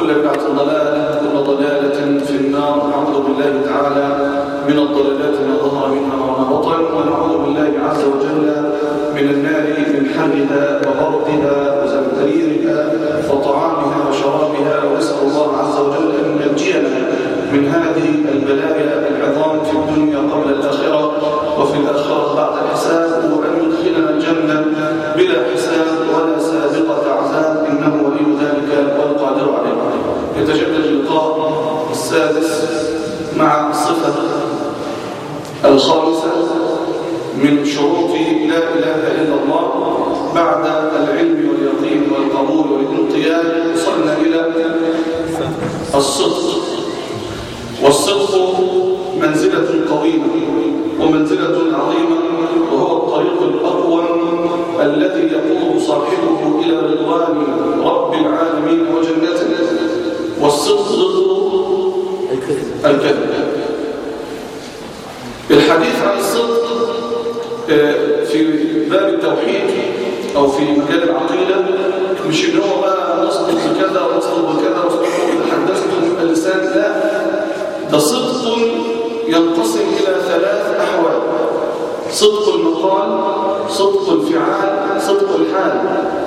وكل بدعة ضلالة وكل ضلالة في النار نعوذ بالله تعالى من الضلالات ما ظهر منها وما بطن ونعوذ بالله عز وجل من النار من حرها وبردها وزمهريرها وطعامها وشرابها ونسأل الله عز وجل أن ينجينا من هذه البلايا العظام في الدنيا قبل الآخرة وفي الآخرة بعد الحساب وأن يدخلنا الجنة بلا حساب ولا سابقة عذاب إنه ولي ذلك والقادر عليه يتجدد اللقاء السادس مع الصفة الخامسة من شروط لا إله إلا الله بعد العلم واليقين والقبول والانقياد وصلنا إلى الصدق والصدق منزلة قويمة ومنزلة عظيمة وهو الطريق الأقوم الذي يقود صاحبه إلى رضوان رب العالمين وجنته والصدق ضد الكذب الحديث عن الصدق في باب التوحيد أو في مجال العقيدة مش إن هو بقى نصدق بكذا ونصدق بكذا ونصدق إذا حدثته من اللسان لا ده صدق ينقسم إلى ثلاث أحوال صدق المقال صدق الفعال صدق الحال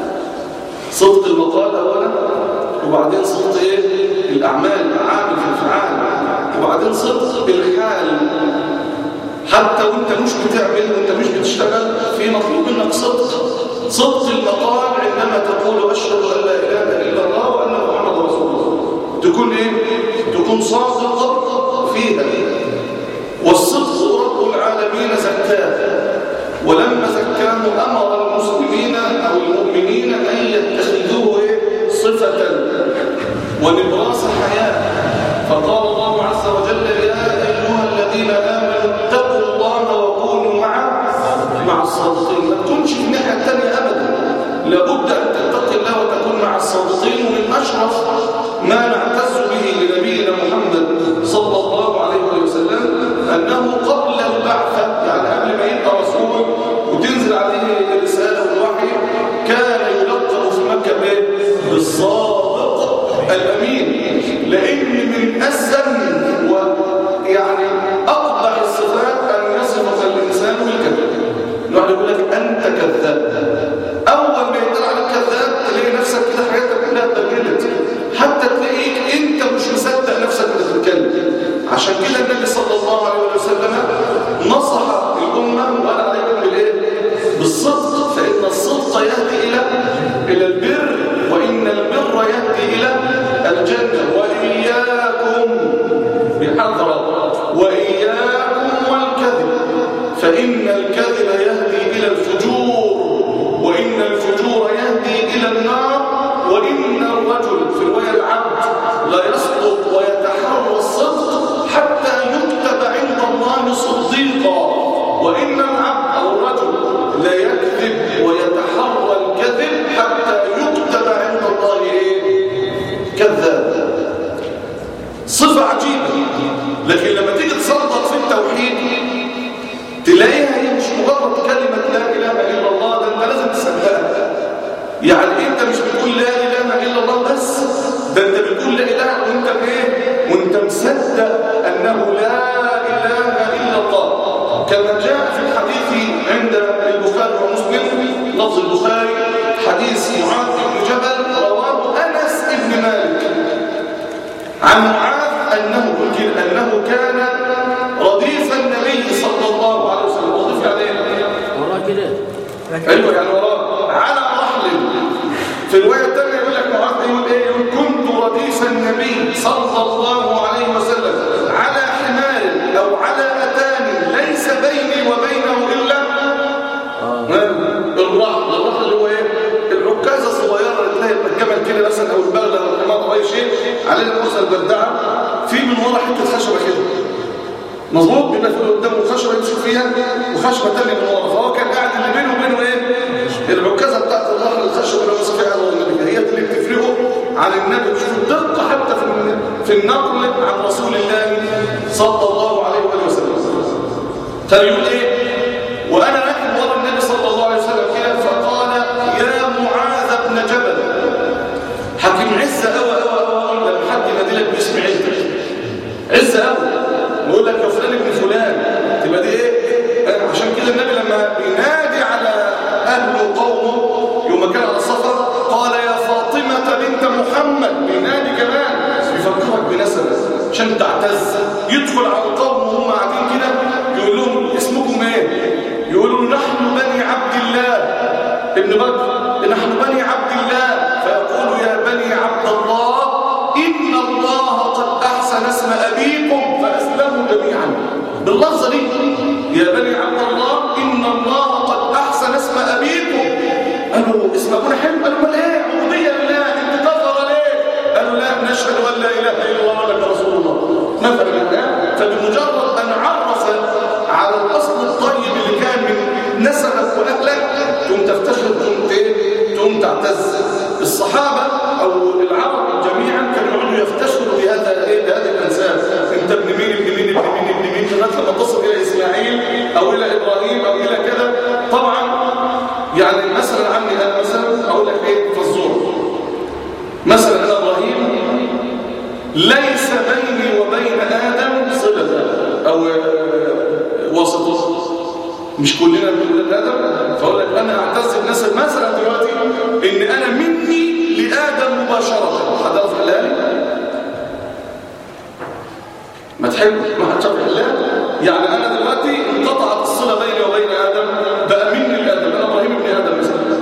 صدق المقال أولا وبعدين صدق إيه؟ الأعمال عامل في الفعال وبعدين صدق الحال حتى وانت مش بتعمل وانت مش بتشتغل في مطلوب منك صدق صدق المقال عندما تقول أشهد أن لا إله إلا الله وأن محمد رسول الله تكون إيه؟ تكون صادق فيها والصدق رب العالمين زكاه ولما زكاه أمر المسلمين أو المؤمنين أن يتخذوه إيه؟ صفة ونبراس حياة فقال الله عز وجل يا أيها الذين آمنوا اتقوا الله وكونوا مع مع الصادقين ما تكونش في الناحية الثانية أبدا لابد أن تتقي الله وتكون مع الصادقين ومن أشرف ما نعتز به لنبينا محمد صلى الله عليه وسلم أنه قبل البعثة يعني قبل ما يبقى رسول وتنزل عليه الرسالة والوحي كان يلقب في مكة بايه؟ بالصادق الأمين لأن من أسلم ويعني أقبح الصفات أن يصفك الإنسان بالكذب الواحد يقول لك أنت كذاب أول ما يطلع عليك كذاب تلاقي نفسك كده حياتك كلها اتبدلت حتى تلاقيك أنت مش مصدق نفسك بتتكلم عشان كده النبي صلى الله عليه وسلم نصح الأمة وقال عليكم بالإيه؟ بالصدق فإن الصدق يهدي إلى إلى البر وإن البر يهدي إلى الجنة وإياكم بحذرة وإياكم والكذب فإن الكذب يهدي إلى الفجور وإن الفجور يهدي إلى النار وإن الرجل في رواية العبد لا يصدق ويتحرى الصدق حتى يكتب عند الله صديقا وإن العبد أو الرجل لا يكذب ويتحرى الكذب حتى يكتب عند الله إيه؟ كذاب صفة عجيبة لكن لما تيجي تصدق في التوحيد تلاقيها هي مش مجرد كلمة لا إله إلا الله ده أنت لازم تصدقها يعني أنت مش بتقول لا إله إلا الله بس ده أنت بتقول لا إله وأنت بإيه وأنت مصدق أنه لا إله إلا الله كما جاء في الحديث عند البخاري ومسلم لفظ البخاري حديث معاذ بن جبل رواه أنس بن مالك عن معاذ أنه أنه كان رديف النبي صلى الله عليه وسلم وضيف عليه وراه كده ايوه يعني وراه على رحل في الروايه الثانيه يقول لك معاذ يقول ايه يقول كنت رديف النبي صلى الله عليه وسلم على حمار او على اتان ليس بيني وبينه الا الرحل الرحل اللي هو ايه العكازه الصغيره اللي تلاقي الجمل كده مثلا او البغله او الحمار او اي شيء عليه القرصه البردعه في من ورا حته خشبه كده مظبوط بيبقى في قدامه خشبه يمسك فيها وخشبه ثانيه من ورا فهو كان قاعد اللي بينه وبينه ايه العكازه بتاعت الظهر الخشبه اللي ماسك فيها على النبي هي دي اللي بتفرقه عن النبي شوف الدقه حتى في في النقل عن رسول الله صلى الله عليه وآله وسلم فبيقول ايه وانا راكب ورا النبي صلى الله عليه وسلم كده فقال يا معاذ بن جبل حكيم عزه قوي قوي قوي حد ينادي باسم عيلتك عزة قوي ويقول لك يا فلان ابن فلان تبقى دي ايه عشان كده النبي لما بينادي على اهله وقومه يوم كان على السفر قال يا فاطمة بنت محمد بينادي كمان يفكرك بنسبه عشان تعتز يدخل على القوم وهم قاعدين كده يقول لهم اسمكم ايه يقولوا نحن بني عبد الله ابن بكر نحن بني عبد الله فيقول يا بني عبد الله إن الله قد أحسن اسم أبيكم فأسلموا جميعا باللفظة دي يا بني عبد الله إن الله قد أحسن اسم أبيكم قالوا اسم أبونا حلو قالوا ما ايه عبودية لله انت كفر ليه قالوا لا نشهد أن لا إله إلا الله وأنك رسول الله مثلا الله فبمجرد أن عرف على الأصل الطيب اللي كان من نسبك وأهلك تقوم تفتخر تقوم تقوم تعتز الصحابة أو العرب جميعا كانوا يقعدوا يفتخروا بهذا إيه بهذه الأنساب أنت ابن مين ابن مين ابن مين ابن مين لغاية لما تصل إلى إسماعيل أو إلى إبراهيم أو إلى كذا طبعا يعني مثلا عمي أنا مثلا أقول لك إيه فزور مثلا أنا إبراهيم ليس بيني وبين آدم صلة أو واسطة مش كلنا بنقول آدم فأقول لك أنا أعتز بنسب مثلا دلوقتي إن أنا مني لآدم مباشرة حد يعرف حلالي؟ ما تحب ما حد شاف حلال؟ يعني أنا دلوقتي انقطعت الصلة بيني وبين آدم بقى مني لآدم أنا إبراهيم ابن آدم مثلا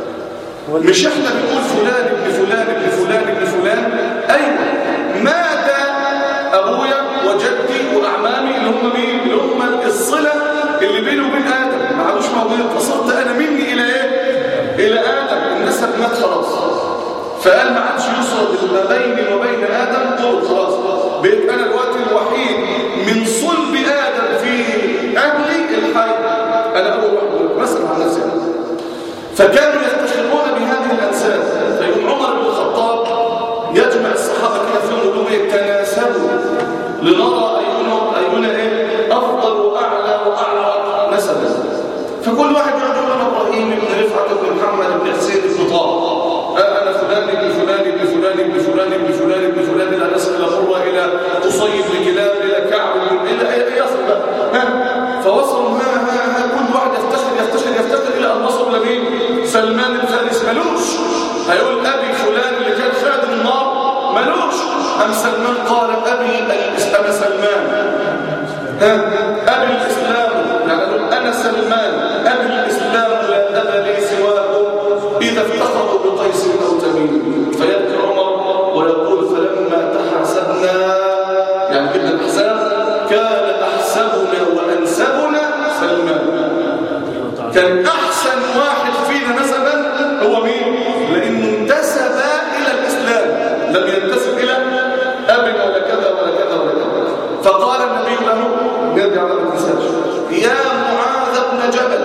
مش احنا بنقول فلان ابن فلان ابن فلان ابن فلان ايوه مات ابويا وجدي واعمامي اللي هم مين اللي هم الصله اللي بيني وبين ادم ما عادوش موجودين فصرت انا مني الى ايه الى ادم النسب مات خلاص فقال ما عادش يصل ما بيني وبين ادم طول خلاص بقيت انا الوقت الوحيد من صلب ادم في اهلي الحي انا اول واحد مثلا عن نفسي فكانوا يفتخرون بهذه الأنساب فيقوم عمر بن الخطاب يجمع الصحابة كده في يوم ولوم يتناسبوا لنرى أينا أينا إيه أفضل وأعلى وأعلى نسبا فكل واحد يقول أنا إبراهيم بن رفعت بن محمد بن حسين بن طه أنا فلان ابن فلان ابن فلان ابن فلان ابن فلان ابن فلان إلى نسب إلى مرة إلى قصي بن كلاب إلى كعب إلى يصل بقى فوصلوا ها ها ها كل واحد يفتخر يفتخر يفتخر إلى أن وصلوا لمين سلمان الفارس ملوش هيقول أبي فلان اللي كان خادم النار ملوش أم سلمان قال أبي أنا سلمان ها أبي الإسلام يعني أنا سلمان أبي الإسلام لا أبا لي سواه إذا افتخروا بقيس أو تميم فيبكي عمر ويقول فلما تحاسبنا يعني جبنا الحساب كان أحسبنا وأنسبنا سلمان كان أحسن واحد فينا نسبا هو مين؟ لأنه انتسب إلى الإسلام لم ينتسب إلى أب ولا كذا ولا كذا ولا كذا فقال النبي له نرجع على الانتساج يا معاذ بن جبل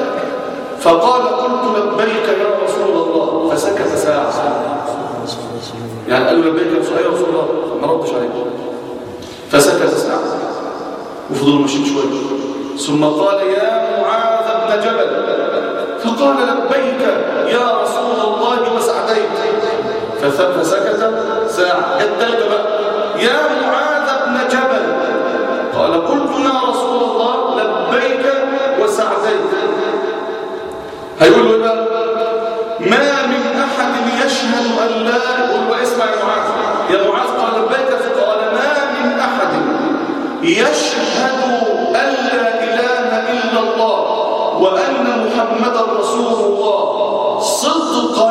فقال قلت لبيك يا رسول الله فسكت ساعة يعني قال له لبيك يا رسول الله ما ردش عليه فسكت ساعة وفضلوا ماشيين شوية ثم قال يا معاذ بن جبل فقال لبيك يا رسول الله وسعديك فسكت ساعة الثالثة بقى يا معاذ بن جبل قال قلت يا رسول الله لبيك وسعديك هيقول له بقى ما من أحد يشهد أن لا يقول واسمع يا معاذ يا معاذ قال لبيك فقال ما من أحد يشهد أن لا إله إلا الله وأن محمدا رسول الله صدقا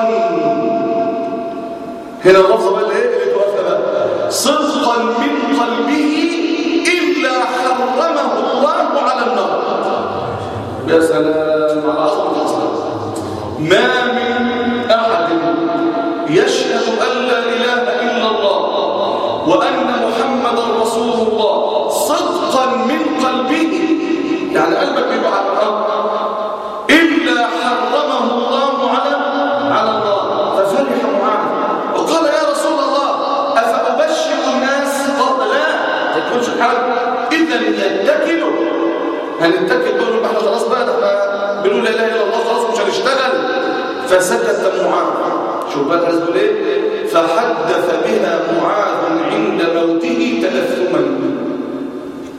هنا اللفظة بقى ايه اللي توقف بقى صدقا من قلبه إلا حرمه الله على النار يا سلام على عظمة الإسلام ما من أحد يشهد أن لا إله إلا الله وأن محمدا رسول الله صدقا من قلبه يعني قلبك بيبقى على الأرض إلا حرمه الله على على الله ففرح معاذ وقال يا رسول الله أفأبشر الناس قال لا ما تقولش حاجة إذا يتكلوا هنتكل دول احنا خلاص بقى ده احنا بنقول لا اله الا الله خلاص مش هنشتغل فسكت معاذ شوف بقى الناس بيقول ايه فحدث بها معاذ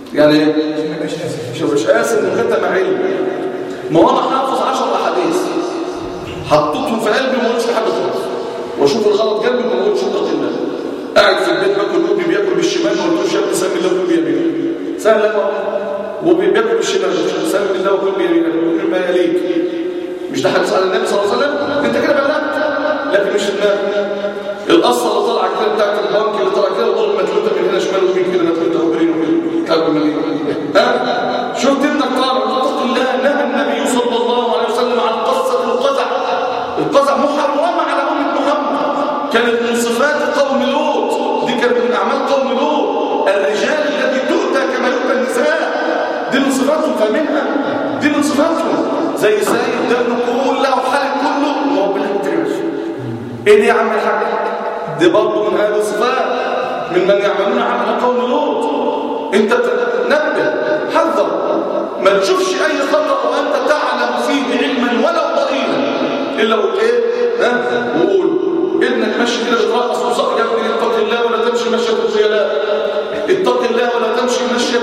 يعني شوف مش قاسم وكتم علم ما هو انا حافظ 10 احاديث حطيتهم في قلبي ما قلتش لحد خالص واشوف الغلط جنبي ما قلتش اتق الله قاعد في البيت باكل ابني بياكل بالشمال ما قلتوش يا ابني سمي الله وكل بيمينك سهل لك وبياكل بالشمال سمي الله وكل بيمينك وكل ما يليك مش ده حديث على النبي صلى الله عليه وسلم انت كده بلغت لكن مش دماغك القصه اللي طالعه كده بتاعت البنك اللي طالعه كده وضرب متلوته من هنا شمال ويمين كده متلوته وبرين وكده قلب مليون ها شفت ابنك طالع اتق الله نهى النبي صلى الله عليه وسلم عن قصه القزع القزع محرمه على امه محمد كانت من صفات قوم لوط دي كانت من اعمال قوم لوط الرجال الذي تؤتى كما يؤتى النساء دي من صفاتهم فمنها دي من صفاتهم زي سيد ده ابن كله وحالك كله وربنا يكرمك ايه دي يا عم الحاج دي برضه من هذه الصفات من من يعملون عمل قوم لوط انت تنبه حذر ما تشوفش اي خطا وانت تعلم فيه علما ولو ضئيلا الا وقول ايه ها وقول ابنك ماشي كده بيترقص وصق يا ابني اتق الله ولا تمشي مشيه الخيلاء اتق الله ولا تمشي مشيه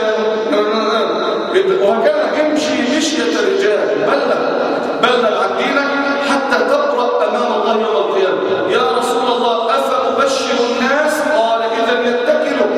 وهكذا امشي مشيه الرجال بلغ بلغ عن دينك حتى تبرأ امام الله يوم القيامه يا رسول الله افابشر الناس قال اذا يتكلوا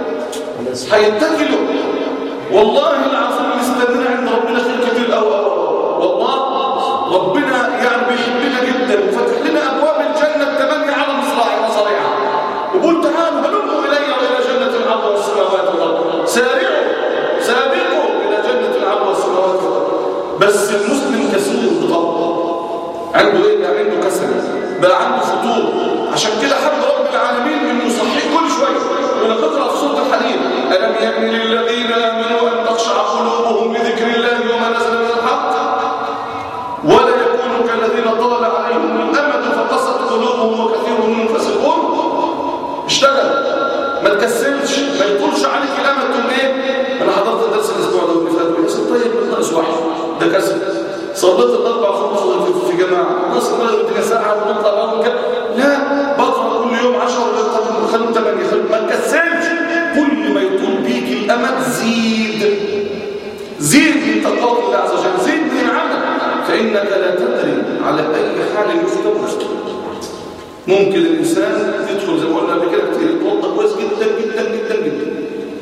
هيتكلوا والله العظيم مستنينا عند ربنا خير كتير قوي والله ربنا يعني بيحبنا جدا وفتح لنا ابواب الجنه الثمانيه على مصراعي مصاريعها وقول تعالوا هلموا الي والى جنه العرض والسماوات والارض سارعوا سابقوا الى جنه العرض والسماوات والارض بس المسلم كسول بطبعه عنده ايه يعني عنده كسل بقى عنده فطور عشان كده حب رب العالمين انه يصحيه كل شويه ولما تقرا في سوره الحديد الم يكن للذين امنوا ان تخشع قلوبهم لذكر الله وما نزل من الحق ولا يكونوا كالذين طال عليهم الامد فقست قلوبهم وكثير منهم فاسقون اشتغل ما تكسلش ما يطولش عليك الامد تقول ايه انا حضرت درس الاسبوع ده واللي فات وحسن طيب ما ناقص واحد ده كسل صليت الاربع خمس في جماعه ناقص المغرب الدنيا ساعه ونطلع بقى كده لا بقرا كل يوم 10 خلوا 8 خلوا ما تكسلش كل ما يطول بيك الامد زيد زيد من تقوى الله عز وجل زيد من العمل فانك لا تدري على اي حال يفتح ممكن الانسان يدخل زي ما قلنا قبل كده كتير يتوضا كويس جدا جدا جدا جدا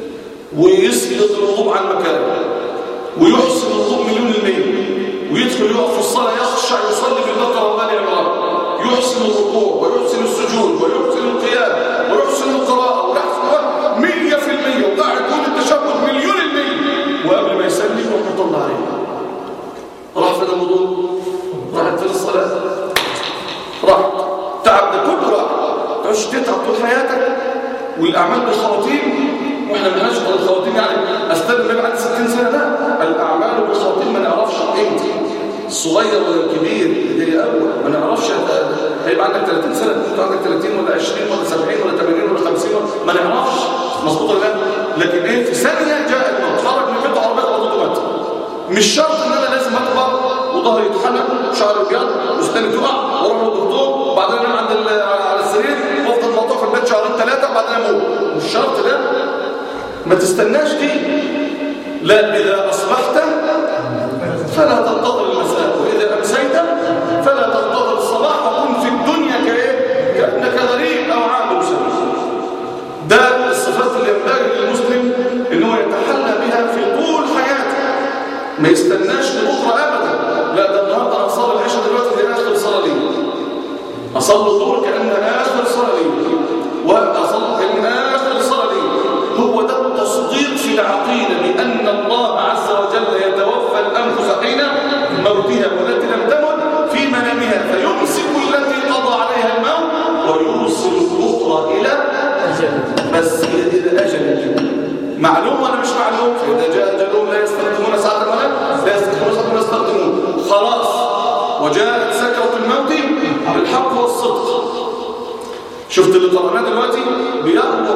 ويسقط الوضوء عن مكانه ويحسن الوضوء مليون المية ويدخل يقف في الصلاة يخشع يصلي بالبقرة وآل عمران يحسن الركوع ويحسن السجود ويحسن القيام ويحسن القراءة ويحسن مية في المية وقاعد يقول التشهد مليون المية وقبل ما يسلم يروح مطلع عليه راح في الوضوء راحت في الصلاة راح تعب ده كله راح تعيش تتعب طول حياتك والأعمال بالخواتيم واحنا ما نشغل الخواتيم يعني استنى بعد 60 سنة لا الأعمال بالخواتيم ما نعرفش امتى الصغير ولا الكبير اللي اول ما نعرفش هيبقى عندك 30 سنه انت عندك 30 ولا 20 ولا 70 ولا 80 ولا 50 ما نعرفش مظبوط ولا لا لكن ايه في ثانيه جاء الموت خرج من بيته عربيه وضده مات مش شرط ان انا لازم اكبر وظهري يتحنك شعري ابيض وسناني تقع واروح للدكتور وبعدين انام عند على السرير وافضل مقطوع في البيت شهرين ثلاثه وبعدين اموت مش شرط ده ما تستناش دي لا اذا اصبحت فلا تنتظر المساء وإذا أمسيت فلا تنتظر الصباح وكن في الدنيا كإيه؟ كأنك غريب أو عامل سبيل ده الصفات اللي ينبغي للمسلم ان هو يتحلى بها في طول حياته ما يستناش لبكره ابدا لا ده النهارده انا اصلي العشاء دلوقتي دي اخر صلاه لي اصلي الظهر كانها اخر صلاه لي واصلي كانها اخر صلاه لي هو ده التصديق في العقيده بان الله عز وجل يتوفى الانفس حين موتها والتي لم تمت في منامها فيمسك التي قضى عليها الموت ويوصل الاخرى الى بس الى اجل معلوم ولا مش معلوم فاذا جاء اجلهم لا يستخدمون ساعه ولا لا يستخدمون ساعه ولا يستخدمون خلاص وجاءت سكره الموت بالحق والصدق شفت اللي قرأناه دلوقتي بيأمر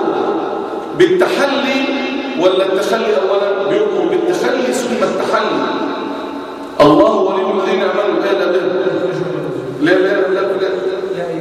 بالتحلي ولا التخلي اولا بيأمر بالتخلي ثم التحلي الله ولي الذين امنوا لا لا لا لا لا لا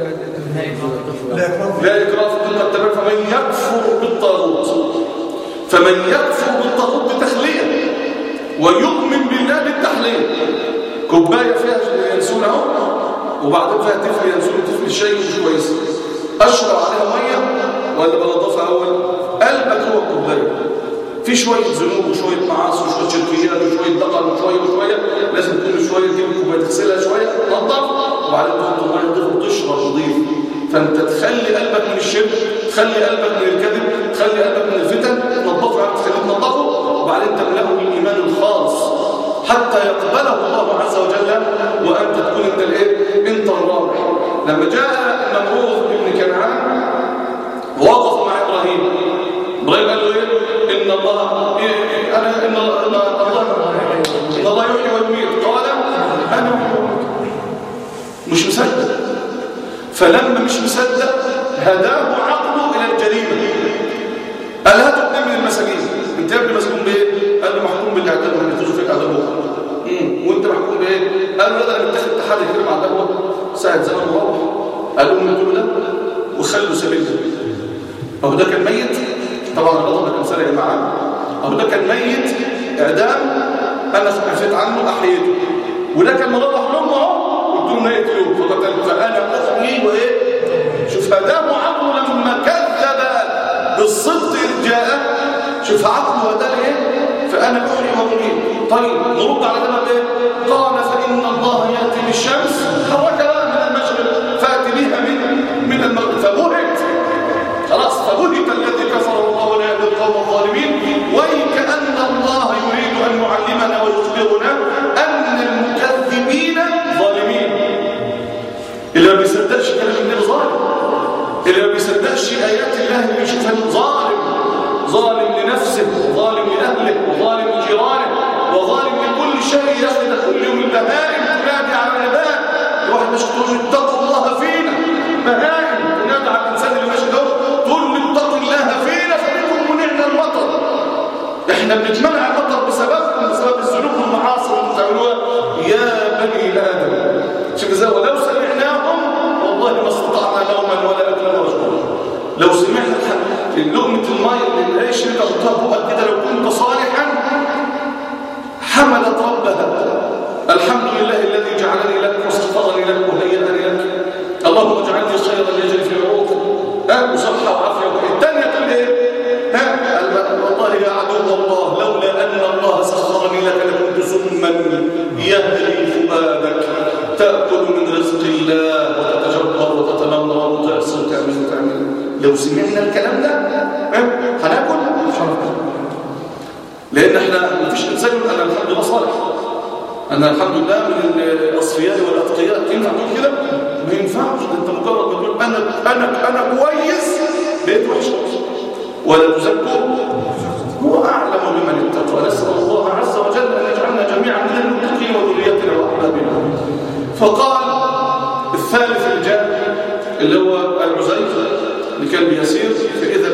لا لا إكراه في الدين قد تبين فمن يكفر بالطاغوت فمن يكفر بالطاغوت بتخليه ويؤمن بالله بالتحليه كوبايه فيها ينسون اهو وبعدين فيها تفل ينسون تفل شيء مش كويس اشرب عليها ميه ولا بنضفها اول قلبك هو الكوبايه في شويه ذنوب وشويه معاصي وشويه شركيات وشويه دقل وشويه وشويه لازم كل شويه تجيب الكوبايه تغسلها شويه تنظف وبعدين تحط الميه نضيف وتشرب نضيف فانت تخلي قلبك من الشرك تخلي قلبك من الكذب تخلي قلبك من الفتن تنظفه تخليه تنظفه وبعدين تملأه بالايمان الخالص حتى يقبله الله عز وجل وانت تكون انت الايه انت الرابح لما جاء نمروذ بن كنعان وقف مع ابراهيم ابراهيم قال له ايه ان الله إيه انا ان الله ان الله يحيي ويميت قال انا مش مصدق فلما مش مصدق هداه عقله الى الجريمه قال هات ابن من المساجين انت يا ابني مسجون بايه قال له محكوم بالاعدام وهنتجوا فيك اعدام بكره وانت محكوم بايه قال له لا انا متاخد تحدي كده مع الدعوه ساعه زمن مروح قال له قلت له لا وخلوا سبيل اهو ده كان ميت طبعا الرضا كان سرق معاه اهو ده كان ميت اعدام انا عفيت عنه احييته وده كان مروح لامه اهو قلت له ما يقتلوه فقتل فانا احيي وايه شوف هداه عقله لما كذب بالصدق إذ جاءه شوف عقله هداه ايه فانا احيي واميت طيب نرد على ده ايه قال فان الله ياتي بالشمس حرك بقى من المشرق فاتي بها من من المغرب فبهت خلاص فبهت الذي كفر الله لا يهدي القوم الظالمين وكأن الله يريد أن يعلمنا ويخبرنا أن المكذبين ظالمين اللي ما بيصدقش كلام النبي ظالم اللي ما بيصدقش آيات الله اللي بيشوفها ظالم ظالم لنفسه وظالم لأهله وظالم لجيرانه وظالم لكل شيء ياخذ كل يوم البهائم تنادي على العباد الواحد مش تقول اتقوا الله فينا بهائم تنادي على الانسان اللي ماشي ده تقول اتقوا الله فينا فبكم منعنا المطر احنا بنتمنع المطر بسببكم بسبب الذنوب والمعاصي اللي بتعملوها يا بني ادم شوف ازاي ولو سمعناهم والله ما استطعنا نوما ولا اكلا رجلا لو سمعنا لقمه الماء اللي العيش اللي تحطها بقك كده لو كنت صالحا حملت ربها الحمد لله الذي جعلني لك واصطفرني لك وهيئني لك اللهم اجعلني خيرا يجري في عروقك ها وصحه وعافيه الثانيه تقول ايه ها والله يا عدو الله لولا ان الله سخرني لك لكنت سما يهري فؤادك تاكل من رزق الله وتتجبر وتتنمر وتعصي وتعمل وتعمل لو سمعنا الكلام ده هناكل لان احنا مفيش انسان يقول انا الحمد لله صالح انا الحمد لله من الاصفياء والاتقياء ينفع تقول كده ما ينفعش انت مجرد ما تقول انا انا انا كويس بقيت وحش ولا تزكوا هو اعلم بمن اتقى نسال الله عز وجل ان يجعلنا جميعا من المتقين وذريتنا واحبابنا فقال الثالث اللي جاء اللي هو العزيز اللي كان بيسير فاذا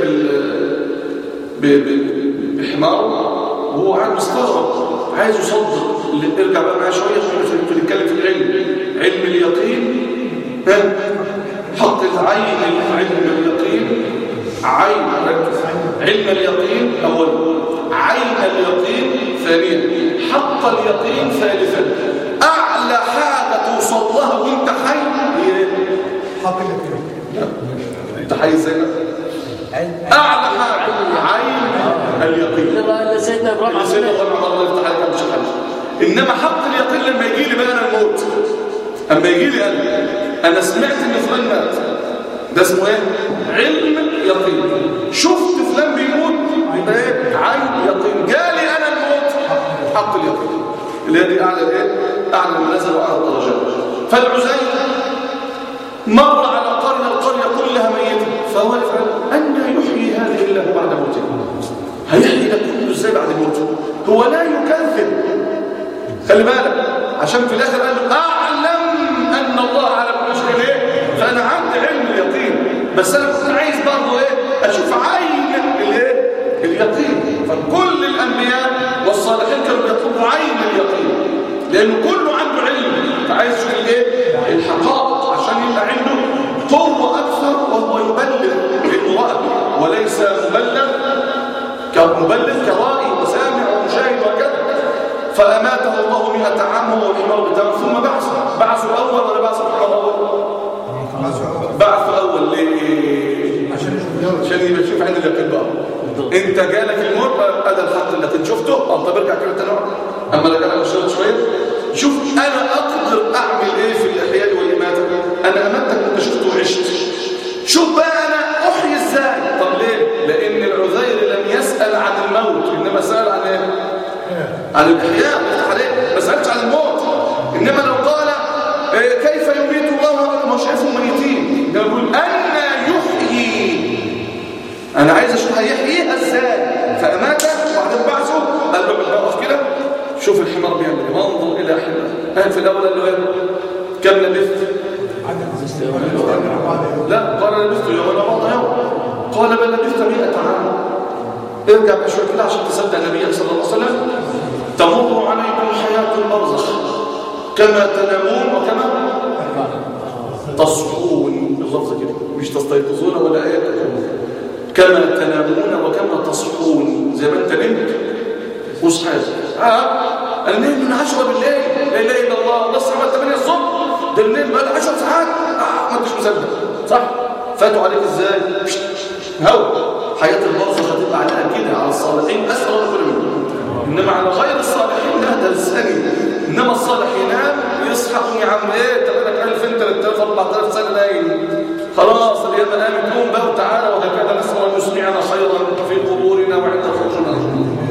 بال بحماره وهو قاعد مستغرب عايز يصدق ارجع بقى معايا شويه عشان بنتكلم في العلم علم اليقين ها حط العين علم اليقين عين ركز علم اليقين اولا عين اليقين ثانيا حق اليقين ثالثا اعلى حاجه توصل لها وانت حي هي ايه حق اليقين انت حي ازاي اعلى حاجه عين اليقين اللي سيدنا ابراهيم اللي سيدنا ابراهيم الله يفتح عليك مش حاجه انما حق اليقين لما يجي لي بقى انا الموت اما يجي لي انا انا سمعت ان فلان مات ده اسمه ايه علم يقين شفت فلان بيموت يبقى ايه عين يقين جالي انا الموت حق اليقين اللي هي دي اعلى ايه اعلى المنازل واعلى الدرجات فالعزيز مر على قريه القريه كلها ميته فهو يفعل ان يحيي هذه الله بعد موته هيحيي ده كله ازاي بعد موته هو لا يكذب خلي بالك عشان في الاخر قال له اعلم ان الله على كل شيء ايه فانا عندي علم اليقين بس انا كنت عايز برضه ايه اشوف عين الايه اليقين فكل الانبياء والصالحين كانوا بيطلبوا عين اليقين لانه كله عنده علم فعايز يشوف الايه الحقائق عشان يبقى عنده قوه اكثر وهو يبلغ لانه رأى وليس مبلغ مبلغ كرائي وسامع ومشاهد وكذا فأماته الله مئة عام هو الحمار بتاعه ثم بعثه بعثه أول ولا بعثه الحمار أول؟ بعثه أول ليه؟ عشان يبقى شوف عند اليقين بقى انت جالك الموت ادى الحق اللي انت شفته اه طب ارجع كده تاني اما لك انا شويه شويه شوف انا اقدر اعمل ايه في الاحياء والاماته انا امتك انت شفته وعشت شوف بقى انا احيي ازاي طب ليه لان العذير لم يسال عن الموت انما سال عن ايه عن الاحياء بيفتح عليه ما سالش عن الموت انما لو قال إيه كيف يميت الله ما شايفهم ميتين انما يقول انا يحيي انا عايز اشوف هيحييها ازاي فاماته وبعدين بعثه قال له بالبقف كده شوف الحمار بيعمل ايه وانظر الى حمار قال في الاول قال له ايه كم لبثت لا قال لبثت يوما بعض يوم قال بل لبثت 100 عام ارجع بقى شويه كده عشان تصدق النبي صلى الله عليه وسلم تمر عليكم حياه البرزخ كما تنامون وكما تصحون باللفظ كده مش تستيقظون ولا ايه كما تنامون وكما تصحون زي ما انت نمت وصحيت اه انا نمت من 10 بالليل لا اله الا الله بس عملت 8 الصبح ده الليل بقى 10 ساعات اه ما انتش مصدق صح فاتوا عليك ازاي هو حياه البرزخ هتبقى عليها كده على الصالحين اسال الله كل منهم انما على غير الصالحين لا ده لساني انما الصالح ينام يصحى يا عم ايه انت بقالك 1000 انت 3000 4000 سنه نايم خلاص اليوم قامت قوم بقى وتعالى وهكذا نسال الله يسمعنا خيرا في قبورنا وعند خروجنا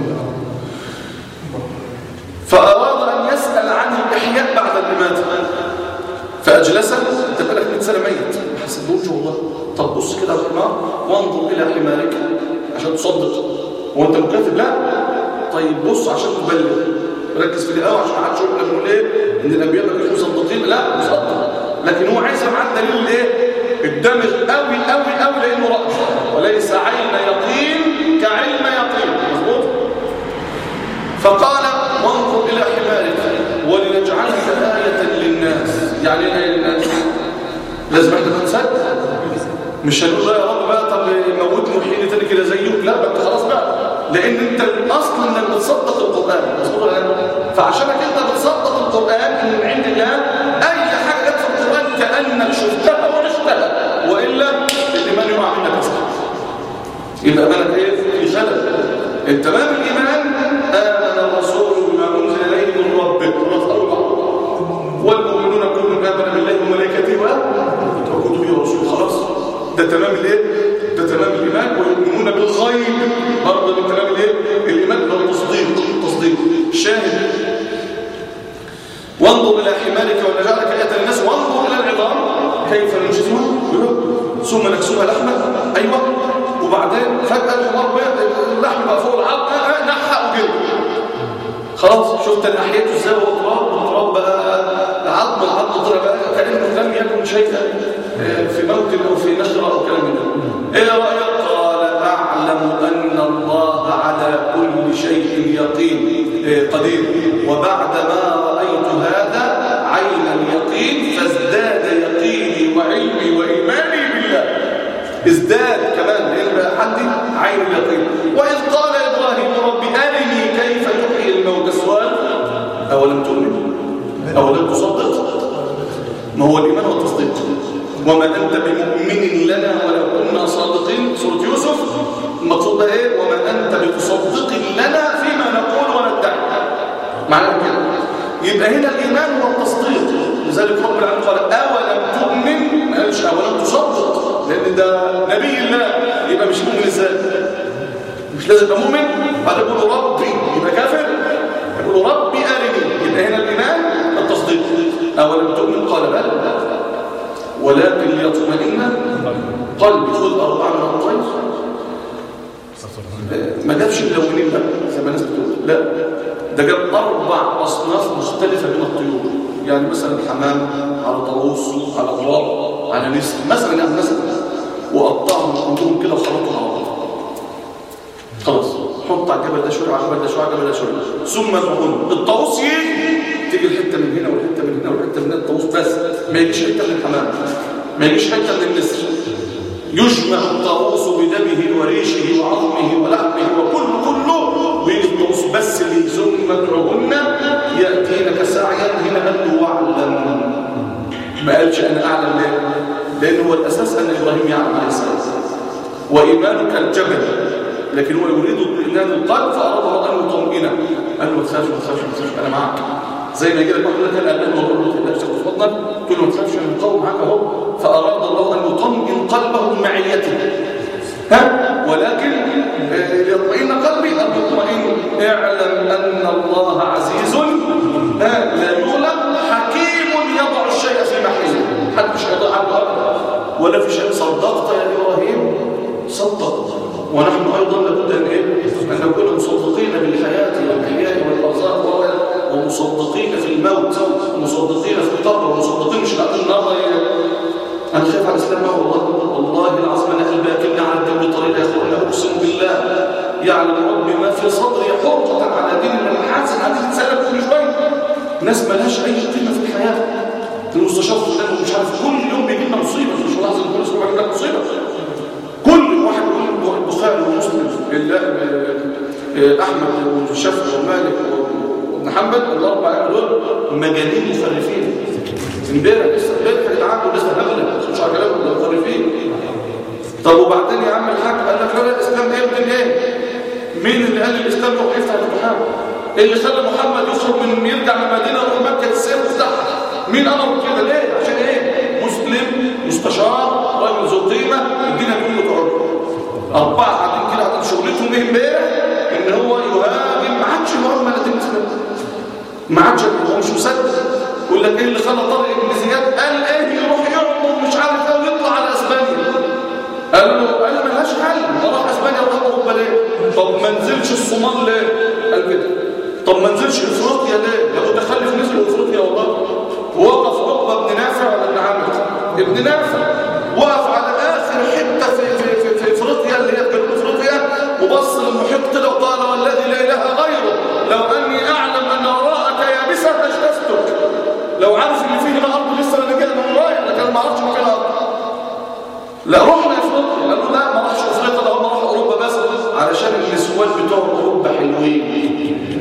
فاراد ان يسال عن الاحياء بعد الممات فاجلسه انت بقالك 100 سنه ميت ما حسبوش والله طب بص كده على الحمار وانظر الى حمارك عشان تصدق وانت مكاتب لا طيب بص عشان تبلغ ركز في الاول عشان ما حدش يقول لك بنقول ايه ان الانبياء ما كانوش مصدقين لا مصدق لكن هو عايز معاه الدليل الايه الدمغ قوي قوي قوي لانه راس وليس عين يقين كعلم يقين مظبوط فقال وانظر الى حمارك ولنجعلك آية للناس يعني ايه آية للناس لازم احنا نصدق مش هنقول لا يا رب بقى طب موتني وحيني تاني كده زيك لا بقى انت خلاص بقى لان انت الاصل انك بتصدق القران مظبوط ولا لا فعشانك انت بتصدق القران من عند الله اي حاجه جت في القران كانك شفتها وعشتها والا الايمان يقع منك اصلا يبقى بالك ايه في خلل تمام الايمان امن الرسول بما انزل اليه من ربه والمؤمنون كلهم امن بالله وملائكته وكتبه ورسوله خلاص ده تمام الايه ده تمام الايمان ويؤمنون بالغيب برضه من تمام الايه الايمان ده التصديق التصديق شاهد وانظر الى حمارك ونجعلك ايه للناس وانظر الى العظام كيف ننشزها ثم نكسوها لحمه ايوه وبعدين فجاه الحمار اللحم بقى فوق العظم نحق وكده خلاص شفت الاحياء ازاي هو تراب التراب بقى عظم العظم طلع بقى كانه لم يكن شيئا في موت او في نشر او كلام من ده ايه رايك قال اعلم ان الله على كل شيء يقين قدير وبعد ما رايت هذا عين اليقين فازداد يقيني وعلمي وايماني بالله ازداد كمان لان بقى عندي عين اليقين واذ قال ابراهيم رب ارني كيف تحيي الموتى السؤال اولم تؤمن اولم تصدق ما هو الايمان والتصديق وما أنت بمؤمن لنا ولو كنا صادقين سورة يوسف المقصود ده إيه وما أنت بتصدق لنا فيما نقول وندعي معنى كده يبقى هنا الإيمان هو التصديق لذلك رب العالمين قال أولم تؤمن ما قالش أولم تصدق لأن ده نبي الله يبقى مش مؤمن إزاي مش لازم يبقى مؤمن بعد يقول ربي يبقى كافر يقول ربي أرني يبقى هنا الإيمان التصديق أولم تؤمن قال بل ولكن ليطمئن قلبي خذ أربعة من الطير ما جابش ملونين بقى زي ما الناس بتقول لا ده جاب أربع أصناف مختلفة من الطيور يعني مثلا حمام على طاووس على غراب على نسر مثلا يعني مثلا وقطعهم كلهم كده وخلطهم على بعض خلاص حط على الجبل ده شويه على الجبل ده شويه على الجبل ده شويه ثم نقول الطاووس يجي تيجي الحته من هنا والحته من هنا والحته من هنا الطاووس بس ما يجيش حته من الحمام ما يجيش حته من النسر يجمع الطاووس بدمه وريشه وعظمه ولحمه وكل كل ثم ادعوهن يأتينك سعيا هنا قال له واعلم ما قالش أنا أعلم ليه لأن هو الأساس أن إبراهيم يعلم عليه السلام وإيمانك الجبل لكن هو يريد اطمئنان القلب فأراد الله أن يطمئنه قال له ما تخافش ما تخافش ما تخافش أنا معك زي ما يجي لك واحد يقول لك انا قلقان وأقول له تقلقش تاخد فضلك تقول له ما تخافش أنا مقاوم معاك أهو فأراد الله أن يطمئن قلبه بمعيته ها ولكن آه، ليطمئن قلبي أن يطمئن اعلم أن الله عزيز ها لا يغلب حكيم يضع الشيء في محله حد مش هيضع عنه أبدا ولا في شيء صدقت يا إبراهيم صدق ونحن أيضا لابد أن إيه؟ أن نكون مصدقين بالحياة والإحياء والأرزاق و- ومصدقين في الموت ومصدقين في القبر ومصدقين مش قاعدين النهارده إيه؟ أنا خايف على الإسلام أوي والله والله العظيم أنا قلبي أكلني على الدين بطريقة يا أخوانا أقسم بالله يعلم ربي ما في صدري حرقة على دين من الحاسن عايزين تسألك كل شوية ناس مالهاش أي قيمة في الحياة المستشار فلان مش عارف كل يوم بيجي لنا مصيبة مش ملاحظ إن كل أسبوع بيجي لنا مصيبة كل واحد يقول البخاري ومسلم ال- آه، احمد والشافعي ومالك وابن حنبل الاربع ائمه دول مجانين مخرفين امبارح لسه امبارح يا جدعان ولسه هبله مش على كلام ولا مخرفين طب وبعدين يا عم الحاج قال لك لا لا الاسلام ايه ودين ايه مين اللي قال الاسلام روح يفتح الفتوحات اللي خلى محمد يخرج من يرجع من المدينه يروح مكه السيف يفتحها مين امره كده ليه عشان ايه مسلم مستشار راجل ذو قيمه الدنيا كله تعرف اربعه قاعدين كده قاعدين شغلتهم ايه امبارح ان هو يهاجم ما عادش يهاجم على دين الاسلام ما عادش هو مش مصدق يقول لك ايه اللي خلى طارق بن زياد قال ايه يروح يعمر مش عارف ايه ويطلع على اسبانيا قال له قال له ملهاش حل ما راح اسبانيا وراح اوروبا ليه طب ما نزلش الصومال ليه قال كده طب ما نزلش افريقيا ليه يا متخلف نزل افريقيا والله وقف عقبه بن نافع ولا ابن عامر ابن نافع وقف على اخر حته في في في, في افريقيا اللي هي جنوب افريقيا وبص للمحيط كده وقال والذي لا اله غيره لو اني اعلم ان وراءك يابسه لاجتزتك لو عارف ان فيه هنا ارض لسه انا جاي من ورايا لكن أنا ما اعرفش مكان ارض لا رحنا افريقيا قالوا لا ما راحش افريقيا ده هم راحوا اوروبا بس علشان النسوان بتوع اوروبا حلوين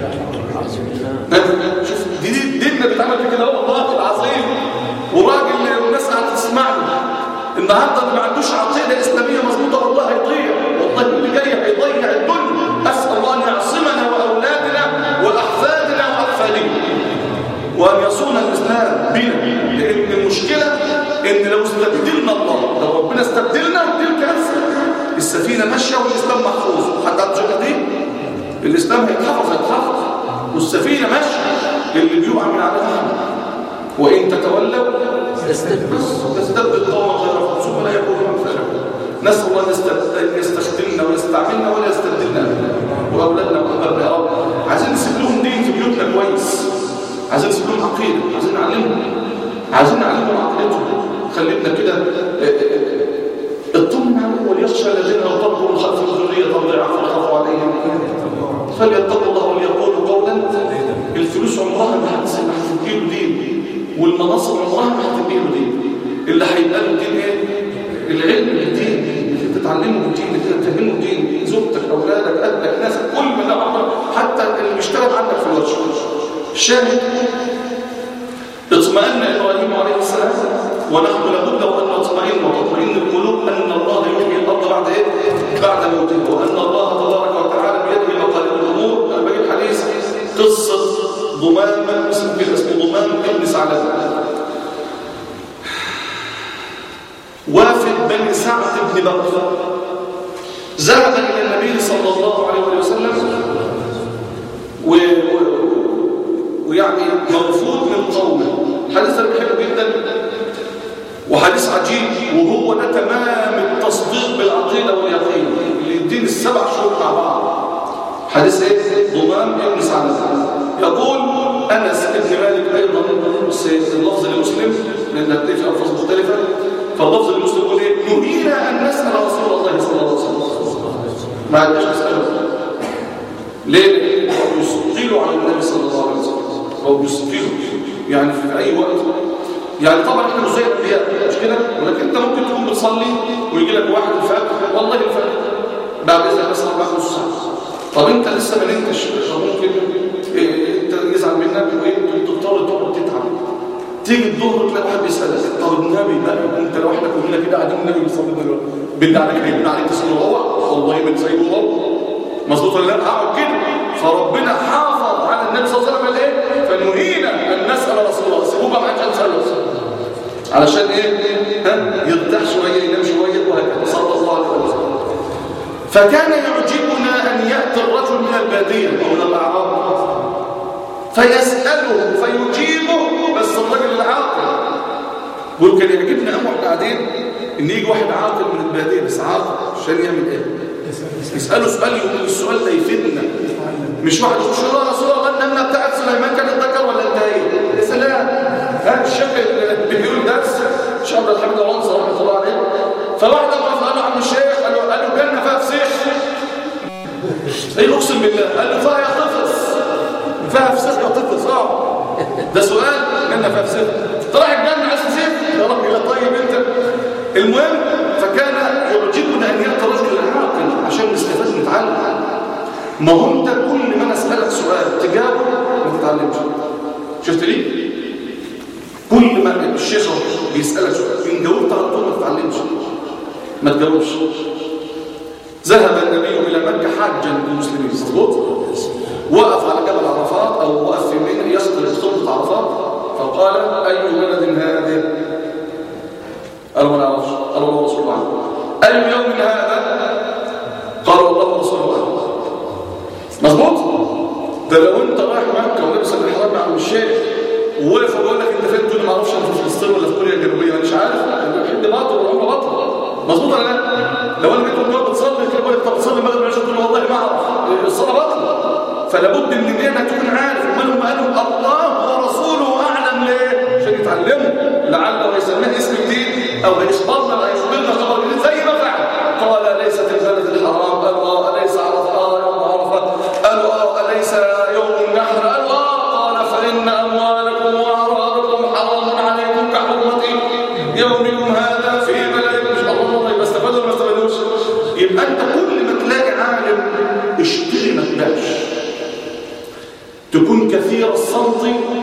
شوف دي دي ديننا بيتعمل في كده هو والله العظيم وراجل والناس قاعده تسمع له النهارده اللي ما عندوش عقيده اسلاميه مظبوطه والله هيضيع والله اللي جاي هيضيع الدنيا اسال الله ان يعصمنا واولادنا واحفادنا واحفادنا وأن يصون الإسلام بنا لأن المشكلة إن لو استبدلنا الله لو ربنا استبدلنا دي الكارثة السفينة ماشية والإسلام محفوظ حد عنده شكل دي الإسلام هيتحفظ هيتحفظ والسفينة ماشية اللي بيقع من عليها وإن تتولوا تستبدل قوما غيركم ثم لا يكونوا أمثالكم نسأل الله أن يست- أن يستخدمنا ويستعملنا ولا يستبدلنا أبدا. وأولادنا وأحبابنا يا رب عايزين نسيب لهم دين في بيوتنا كويس عايزين نسيب لهم عقيدة عايزين نعلمهم عايزين نعلمهم عقيدتهم خلينا كده آه، آه، اطمن عليهم وليخشى الذين لو تركوا من خلفهم ذرية ضيعا فخافوا عليهم فليتقوا الله وليقولوا قولا الفلوس عمرها ما هتس- ما هتديله دين والمناصب عمرها ما هتديله دين اللي هيبقى له دين ايه؟ العلم بالدين انك تتعلمه بالدين انك تفهمه الدين زوجتك اولادك اهلك ناسك كل من ده عمرك حتى اللي بيشتغل عندك في الورشه الشاهد اطمأن إبراهيم عليه السلام ونحن لابد وأن نطمئن وتطمئن القلوب أن الله يحيي الأرض بعد إيه؟ بعد موتها وأن الله تبارك وتعالى بيده مقاليد الأمور أنا بجيب حديث قصة ضمام اسمه كده اسمه ضمام ابن ثعلبة وافد بني سعد بن بكر ذهب إلى النبي صلى الله عليه وسلم و... و... ويعني مرفوض من قومه الحديث ده بحبه جدا وحديث عجيب وهو ده تمام التصديق بالعقيده واليقين اللي يدين السبع شهور مع بعض حديث ايه ضمام ابن سعد يقول انس بن مالك ايضا اللفظ لمسلم لان هتلاقي في الفاظ مختلفه فاللفظ لمسلم يقول ايه نهينا ان نسال رسول الله صلى الله عليه وسلم ما عندناش نساله ليه؟ لأن هو يثقلوا على النبي صلى الله عليه وسلم هو بيثقلوا يعني في أي وقت يعني طبعا احنا مش زي الانبياء مش كده ولكن انت ممكن تكون بتصلي ويجي لك واحد الفجر والله الفجر بعد اذا بس بعد نص ساعه طب انت لسه ما نمتش طب ممكن إيه النبي وايه انتوا تضطروا تقعدوا تتعبوا تيجي الظهر تلاقي واحد بيسالك طب النبي بقى انت لو احنا كلنا كده قاعدين النبي بيصلي دلوقتي بالله عليك هيبنى عليك تصلي هو والله من زيه هو مظبوط ولا لا هقعد كده فربنا حافظ على النبي صلى الله عليه وسلم قال ايه فنهينا ان نسال رسول الله سيبوه بقى ما حدش يسال علشان ايه ها يرتاح شويه ينام شويه وهكذا صلى الله عليه وسلم فكان يعجبنا ان ياتي الرجل من الباديه او من الاعراب فيساله فيجيبه بس الرجل العاقل بيقول كان يعجبنا قوي واحنا قاعدين ان يجي واحد عاقل من الباديه بس عاقل عشان يعمل ايه يساله سؤال يقول السؤال ده يفيدنا مش واحد يقول شو يا رسول الله النمله بتاعت سليمان كانت ذكر ولا انت ايه يا سلام هذا الشيخ اللي بيقول درس الشيخ عبد الحميد العنصر رحمه الله عليه فواحد وقف قال له عم الشيخ قال له قال له جنه فيها فسيخ ايه اقسم بالله قال له فيها طفس فيها فسيخ يا طفس اه ده سؤال جنه فيها فسيخ طلع الجنه عايز فسيخ يا رب يا طيب انت المهم فكان يعجبنا ان ياتي رجل عاقل عشان نستفاد نتعلم ما هو انت كل ما انا اسالك سؤال تجاوب ما تتعلمش شفت ليه كل ما الشيخ بيسالك سؤال ان جاوبت على طول ما تتعلمش ما تجاوبش ذهب النبي الى مكه حاجا للمسلمين مظبوط وقف على جبل عرفات او وقف في منى يسقط خطبه عرفات فقال اي بلد هذه قالوا ما نعرفش قالوا الله رسول الله اي يوم هذا قال الله ورسوله اعلم مظبوط ده لو انت رايح مكه ولابس الاحرام مع الشيخ ووقف ويقول لك انت فين تقول ما اعرفش انا في فلسطين ولا في كوريا الجنوبيه مش عارف الحد باطل والعمره باطل مظبوط ولا لا لو انا جيت قلت بتصلي كده بقول لك طب بتصلي المغرب عشان تقول والله ما اعرف الصلاه باطله فلا بد من انك تكون عارف امال هم قالوا الله ورسوله اعلم ليه عشان يتعلموا لعله يسميه اسم جديد او هيخبرنا او هيخبرنا خبر جديد زي ما فعل قال ليست البلد الحرام قالوا اه اليس عرفه اه يوم عرفه قالوا اه اليس يوم النحر قالوا اه قال فان اموالكم واعراضكم حرام عليكم كحرمه يومكم هذا في بلدكم مش الله الله يبقى استفادوا ولا ما استفادوش يبقى انت كل ما تلاقي عالم اشتري ما تبيعش تكون كثير الصمت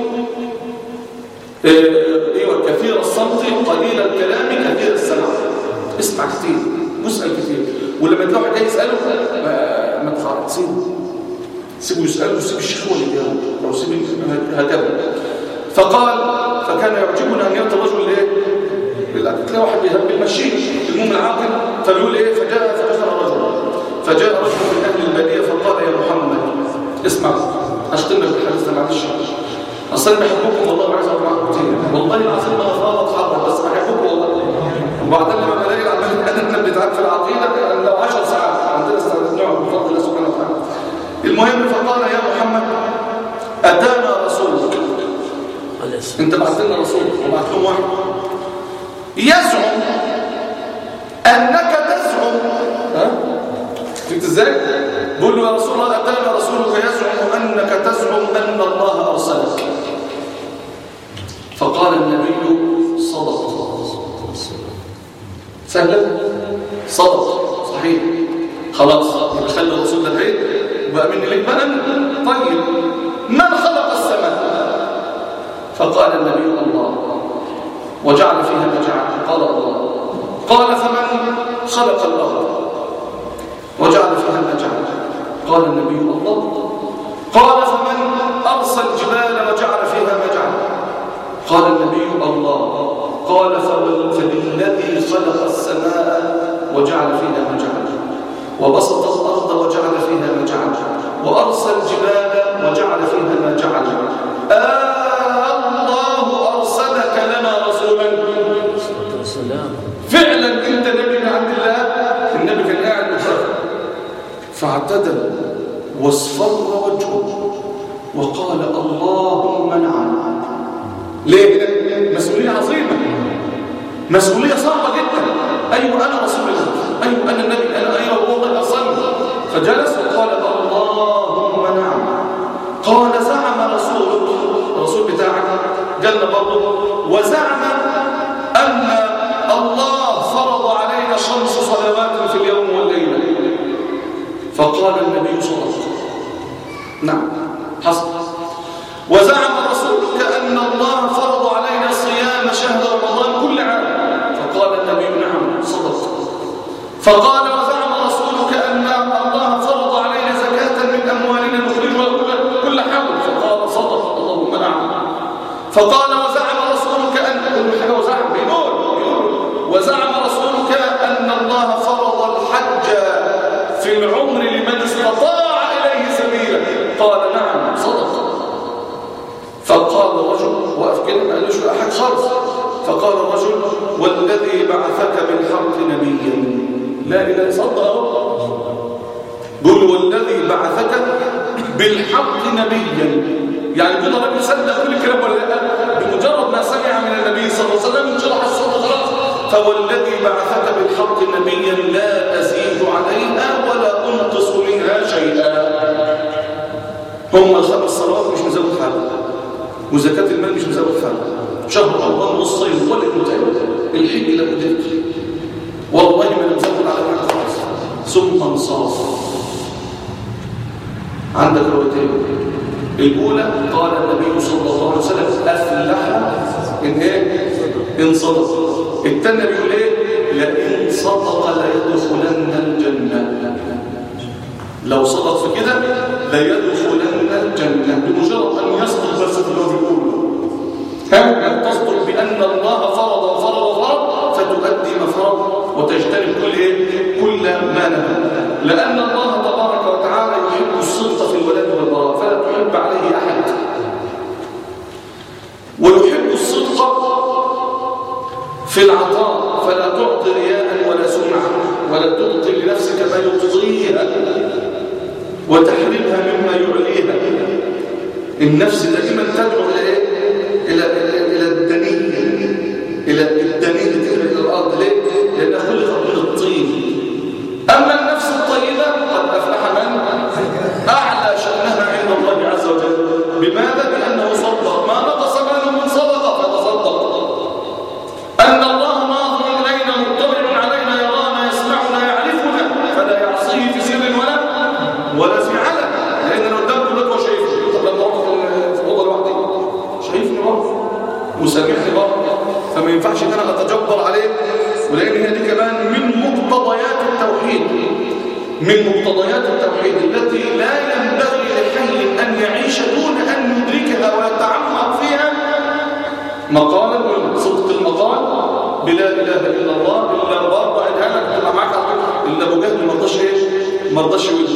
ايوه كثير الصمت قليل الكلام كثير السمع اسمع كثير واسال كثير ولما تلاقي واحد جاي يساله ما, ما تخاف سيبه سيبه يساله وسيب الشيخ هو اللي يجاوب او سيب هكذا فقال فكان يعجبنا ان ياتي الرجل ايه تلاقي واحد بيمشيه المهم العاقل فبيقول ايه فجاء فدخل الرجل فجاء رجل من اهل الباديه فقال يا محمد اسمع اشتمل بالحديث ده معلش اصل انا بحبكم والله وعايز اقعد معاكم كتير والله العظيم انا فاضي اتحرك بس بحبكم والله وبعدين لما بلاقي العمال احنا بنتعب في العقيده يعني لو 10 ساعات عندنا استعداد نقعد بفضل الله سبحانه وتعالى المهم فقال يا محمد اتانا رسولك انت بعت لنا رسول وبعت لهم واحد يزعم انك تزعم ها فهمت ازاي بقول له يا رسول الله اتانا رسولك يزعم انك تزعم ان الله ارسلك فقال النبي صدق سهلا صدق صحيح خلاص يبقى خلي الرسول ده بعيد وبقى مني لك بقى طيب من خلق السماء فقال النبي الله وجعل فيها ما جعل قال الله قال فمن خلق الارض وجعل فيها ما جعل قال النبي الله قال فمن ارسل الجبال وجعل فيها ما جعل قال النبي الله قال فبالذي خلق السماء وجعل فيها ما جعل وبسط الارض وجعل فيها ما جعل وارسل الجبال وجعل فيها ما جعل آه الله ارسلك لنا رسولا فعلا انت نبي من عند الله النبي كان قاعد متفق فاعتدل واصفر وجهه وقال اللهم نعم ليه مسؤوليه عظيمه مسؤوليه صعبه جدا ايوه انا رسول الله ايوه انا النبي انا ايوه والله اصلي فجلس وقال اللهم نعم قال زعم رسولك الرسول بتاعك جل برضه وزعم ان الله فرض علينا خمس صلوات في اليوم والليله فقال النبي صلى الله عليه وسلم نعم حصل وزعم فقال وزعم رسولك أن الله فرض علينا زكاة من أموالنا نخرجها كل- كل حول فقال صدق اللهم نعم فقال وزعم رسولك أن كل حاجة وزعم بيقول بيقول وزعم رسولك أن الله فرض الحج في العمر لمن استطاع إليه سبيلا قال نعم صدق فقال الرجل وقف كده ما قالوش أحد خالص فقال الرجل والذي بعثك بالحق نبيا لا إله صدق أهو. قل والذي بعثك بالحق نبيا يعني كل راجل صدق كل الكلام ولا لا بمجرد ما سمع من النبي صلى الله عليه وسلم انشرح الصدق خلاص فوالذي بعثك بالحق نبيا لا ازيد عليها ولا انقص منها شيئا هم الخمس صلوات مش مزود حاجه وزكاه المال مش مزود حاجه شهر رمضان والصيف والانتاج الحج لا قدرت والله ما انا مزود على حاجه خالص ثم انصاف عندك روايتين الأولى قال النبي صلى الله عليه وسلم أفلح إن إيه؟ إن صدق الثاني بيقول إيه؟ لئن صدق ليدخلن الجنة لو صدق في كده ليدخلن الجنة بمجرد أن يصدق بس في اللي هو بيقوله ها؟ أن تصدق بأن الله فرض وفرض وفرض فتؤدي ما فرض وتجتنب كل إيه؟ كل ما نهى لأن الله تبارك وتعالى يحب الصدق في الولاء والبراء فلا تحب عليه أحد ويحب الصدق في العطاء فلا تعطي رياء ولا سمعة ولا تبطي لنفسك ما يبطيها وتحرمها مما يعليها النفس دائما تدعو إلى إيه؟ إلى إلى إلى الدنية إلى الدنية تهرب إلى الأرض ليه؟ لأنها خلقت من الطين أما النفس الطيبة قد أفلح من أعلى شأنها عند الله عز وجل بماذا؟ بأنه صدق ما نقص ماله من صدقة فتصدق أن الله ناظر إلينا مطلع علينا يرانا يسمعنا يعرفنا فلا يعصيه في سر ولا ولا في علن لأن أنا قدامكم لك وشايفني طب لما أقف في الأوضة لوحدي شايفني برضه وسامعني برضه فما ينفعش ان انا اتجبر عليه ولان هي دي كمان من مقتضيات التوحيد من مقتضيات التوحيد التي لا ينبغي لحي ان يعيش دون ان يدركها ويتعمق فيها مقالا من صدق المقال بلا اله الا الله الا برضه قالها لك تبقى معاك على فكرة. الا ابو جهل ما رضاش ايه ما رضاش يقول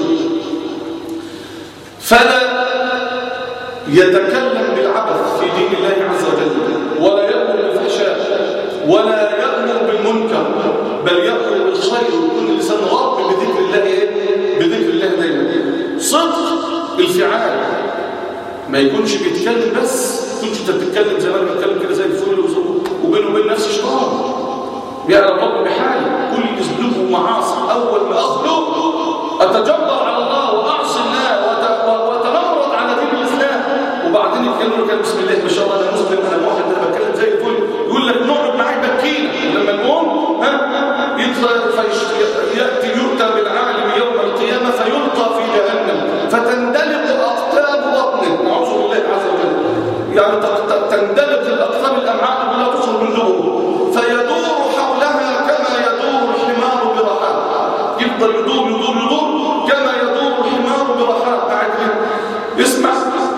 فلا يتكلم بالعبث في دين الله عز وجل ولا يأمر بالفحشاء ولا يأمر بالمنكر بل يأمر بالخير ويكون لسان رب بذكر الله ايه بذكر الله دايما صدق الفعال ما يكونش بيتكلم بس تكونش انت بتتكلم زي ما انا بتكلم كده زي الفل وبينه وبين نفسه شيطان يعلم رب بحاله كل اسلوبه معاصي اول ما اخلق اتجبر على الله واعصي الله وت- واتنمرض على دين الاسلام وبعدين يتكلموا كده بسم الله ما شاء الله انا مسلم انا موحد انا بتكلم زي الفل يقول لك نقعد معاك بكينا ولما نقوم ها يطلع فيش- ياتي يؤتى بالعالم يوم القيامه فيلقى في جهنم فتندلق اقطاب بطنه اعوذ بالله عز وجل يعني ت- ت- تندلق الاقطاب الامعاء ولا تخرج من دبره فيدور حولها كما يدور الحمار برحاه يفضل يدور يدور يدور كما يدور الحمار برحاه قاعد كده. اسمع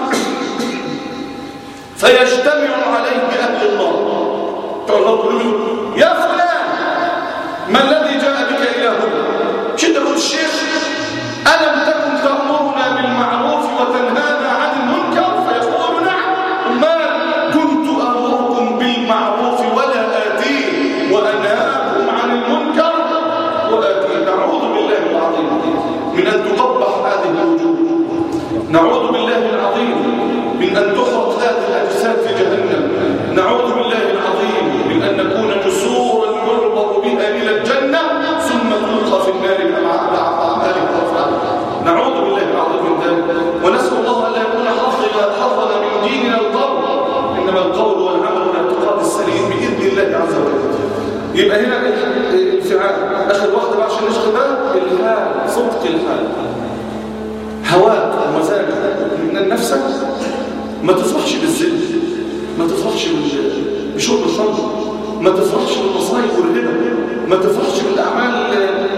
فيجتمع عليه أهل النار تقول له كلهم يا فلان ما الذي جاء بك إلى هنا مش انت قلت الشيخ ألم تكن تأمرنا بالمعروف وتنهانا عن المنكر فيقول نعم ما كنت أمركم بالمعروف ولا آتيه وأنهاكم عن المنكر وآتيه نعوذ بالله العظيم من أن تقبح هذه الوجوه نعوذ بالله العظيم من أن تحرق هذه الأجساد في جهنم نعوذ بالله العظيم من أن نكون جسورا يعبر بها إلى الجنة ثم تلقى في النار بأعمالها وأفعالها نعوذ بالله العظيم من ذلك ونسأل الله ألا يكون حظنا حظنا من ديننا القول إنما القول والعمل والاعتقاد السليم بإذن الله عز وجل يبقى هنا الفعال آخر واحدة بقى عشان نشغل بقى الحال صدق الحال هواك ومزاجك من نفسك ما تفرحش بالذل ما تفرحش بال- بشرب الخمر ما تفرحش بالمصايب والربا ما تفرحش بالاعمال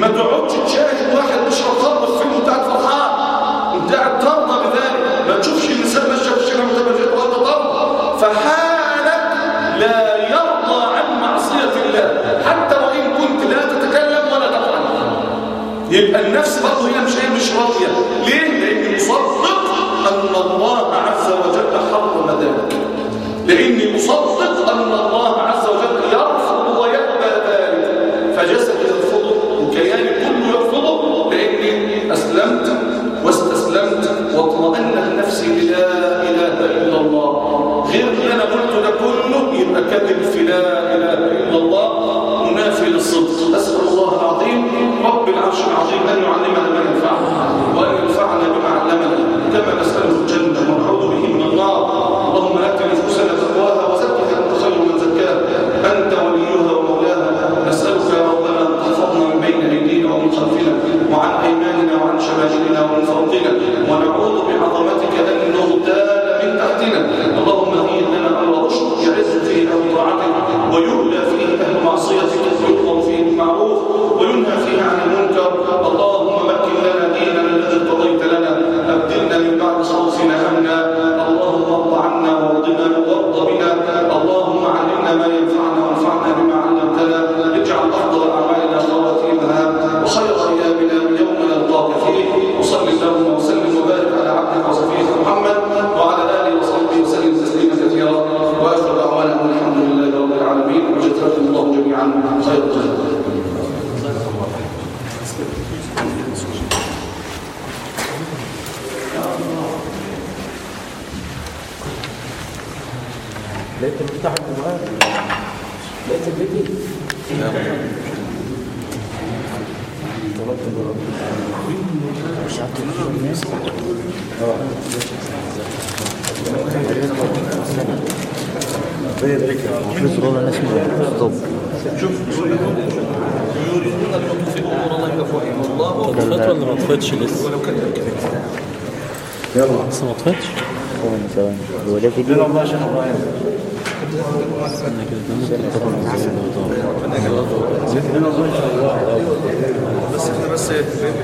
ما تقعدش تشاهد واحد بيشرب خمر في فيلم وقاعد فرحان وانت قاعد ترضى بذلك ما تشوفش النساء ماشيه في الشارع متبرجات وانت ترضى فحالك لا يرضى عن معصيه الله حتى وان كنت لا تتكلم ولا تفعل يبقى النفس برضه هي مش هي مش راضيه ليه؟ لاني مصدق ان الله عز وجل حرم ذلك لاني مصدق ان الله عز وجل يرفض ويأبى ذلك فجسدي يرفضه وكياني كله يرفضه لاني اسلمت واستسلمت واطمأنت نفسي لا اله الا الله غير اللي انا قلته ده كله يبقى كذب في لا اله الا الله منافي للصدق اسال الله العظيم رب العرش العظيم ان يعلمنا ما ينفعنا وان ينفعنا بما علمنا كما نساله الجنه ونعوذ به من النار اللهم ات نفوسنا تقواها وزكها انت خير من زكاها انت وليها ومولاها نسالك يا ربنا ان تحفظنا من بين ايدينا ومن خلفنا وعن ايماننا وعن شمالنا ومن فوقنا ونعوذ بعظمتك ان نغتال من تحتنا اللهم هيئ لنا امر رشد يعز فيه اهل طاعتك ويهدى فيه اهل معصيتك ويؤمر فيه بالمعروف وينهى فيه عن المنكر اللهم مكن لنا ديننا الذي ارتضيت لنا ابدلنا من بعد خوفنا امنا اللهم ارض عنا وارضنا وارض بنا اللهم علمنا ما ينفعنا وانفعنا بما علمتنا اجعل افضل اعمالنا خواتيمها وخير ايامنا يوم نلقاك فيه وصل اللهم وسلم وبارك على عبدك وصفيك محمد وعلى اله وصحبه وسلم تسليما كثيرا واخر دعوانا ان الحمد لله رب العالمين وجزاكم الله جميعا خير الخير لقيت المفتاح الجوال لقيت البيت في زرار انا اسمه ستوب فترة اللي ما طفتش لسه يلا لسه ما طفتش ثواني ثواني هو ده فيديو استنى كده ده ممكن تاخد من زمان ده. بس احنا بس